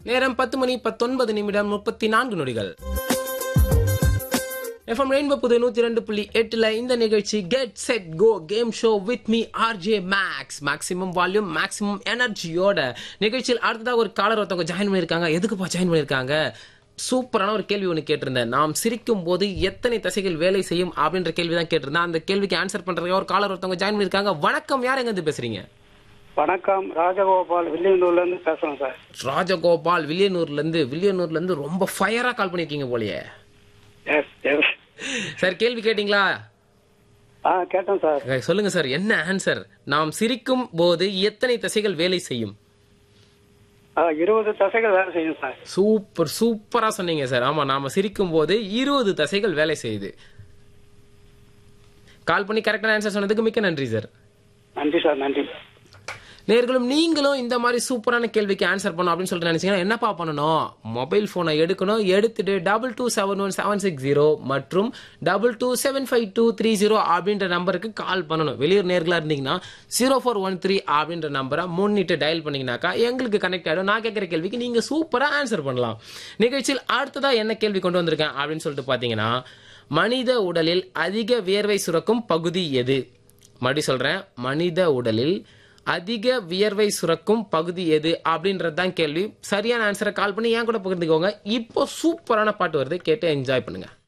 நேரம் பத்து மணி பத்தொன்பது நிமிடம் முப்பத்தி நான்கு நொடிகள் எஃப்எம் ரெயின்போ புது நூத்தி ரெண்டு புள்ளி எட்டுல இந்த நிகழ்ச்சி get set go game show with me RJ Max maximum volume maximum எனர்ஜியோட நிகழ்ச்சியில் அடுத்ததாக ஒரு காலர் ஒருத்தவங்க ஜாயின் பண்ணியிருக்காங்க எதுக்குப்பா ஜாயின் பண்ணியிருக்காங்க சூப்பரான ஒரு கேள்வி ஒன்று கேட்டிருந்தேன் நாம் சிரிக்கும் போது எத்தனை தசைகள் வேலை செய்யும் அப்படின்ற கேள்வி தான் கேட்டிருந்தேன் அந்த கேள்விக்கு ஆன்சர் பண்றதுக்கு ஒரு காலர் ஒருத்தவங்க ஜாயின் பண்ணியிருக்காங்க வணக்கம் யார் எங்க இருந்து பேசுறீங்க வணக்கம் ராஜகோபால் வில்லியனூர்ல இருந்து பேசுறோம் சார் ராஜகோபால் வில்லியனூர்ல இருந்து வில்லியனூர்ல இருந்து ரொம்ப ஃபயரா கால் பண்ணிருக்கீங்க போலயே எஸ் எஸ் சார் கேள்வி கேட்டீங்களா ஆ கேட்டோம் சார் அஹ் சொல்லுங்க சார் என்ன ஆன்சர் நாம் சிரிக்கும் போது எத்தனை தசைகள் வேலை செய்யும் ஆ, இருபது தசைகள் வேலை செய்யும் சார் சூப்பர் சூப்பரா சொன்னீங்க சார் ஆமா நாம சிரிக்கும் போது இருபது தசைகள் வேலை செய்யுது கால் பண்ணி கரெக்டான ஆன்சர் சொன்னதுக்கு மிக்க நன்றி சார் நன்றி சார் நன்றி நேர்களும் நீங்களும் இந்த மாதிரி சூப்பரான கேள்விக்கு ஆன்சர் பண்ணணும் அப்படின்னு சொல்லிட்டு நினைச்சீங்கன்னா என்னப்பா பண்ணணும் மொபைல் போனை எடுக்கணும் எடுத்துட்டு double two seven one seven six zero மற்றும் double two seven five two three zero அப்படின்ற நம்பருக்கு கால் பண்ணணும் வெளியூர் நேர்களா இருந்தீங்கன்னா ஜீரோ ஃபோர் ஒன் த்ரீ அப்படின்ற நம்பரை முன்னிட்டு டயல் பண்ணீங்கன்னாக்கா எங்களுக்கு கனெக்ட் ஆயிடும் நான் கேட்குற கேள்விக்கு நீங்க சூப்பரா ஆன்சர் பண்ணலாம் நிகழ்ச்சியில் அடுத்ததா என்ன கேள்வி கொண்டு வந்திருக்கேன் அப்படின்னு சொல்லிட்டு பாத்தீங்கன்னா மனித உடலில் அதிக வியர்வை சுரக்கும் பகுதி எது மறுபடி சொல்றேன் மனித உடலில் அதிக வியர்வை சுரக்கும் பகுதி எது அப்படின்றது தான் கேள்வி சரியான ஆன்சரை கால் பண்ணி என் கூட பகிர்ந்துக்கோங்க இப்போ சூப்பரான பாட்டு வருது கேட்டு என்ஜாய் பண்ணுங்க